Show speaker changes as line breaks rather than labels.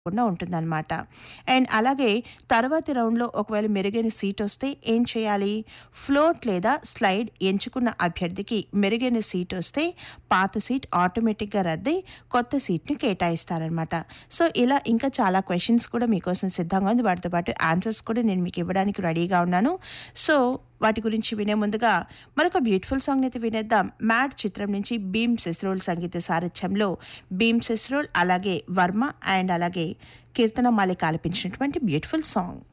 తప్పకుండా ఉంటుందన్నమాట అండ్ అలాగే తర్వాతి రౌండ్లో ఒకవేళ మెరుగైన సీట్ వస్తే ఏం చేయాలి ఫ్లోట్ లేదా స్లైడ్ ఎంచుకున్న అభ్యర్థికి మెరుగైన సీట్ వస్తే పాత సీట్ ఆటోమేటిక్గా రద్దయి కొత్త సీట్ని కేటాయిస్తారనమాట సో ఇలా ఇంకా చాలా క్వశ్చన్స్ కూడా మీకోసం సిద్ధంగా ఉంది వాటితో పాటు ఆన్సర్స్ కూడా నేను మీకు ఇవ్వడానికి రెడీగా ఉన్నాను సో వాటి గురించి వినే ముందుగా మరొక బ్యూటిఫుల్ సాంగ్ అయితే వినేద్దాం మ్యాడ్ చిత్రం నుంచి భీమ్ సెస్రోల్ సంగీత సారథ్యంలో భీమ్ సెస్రోల్ అలాగే వర్మ అండ్ అలాగే కీర్తన మాలిక్ ఆలపించినటువంటి బ్యూటిఫుల్ సాంగ్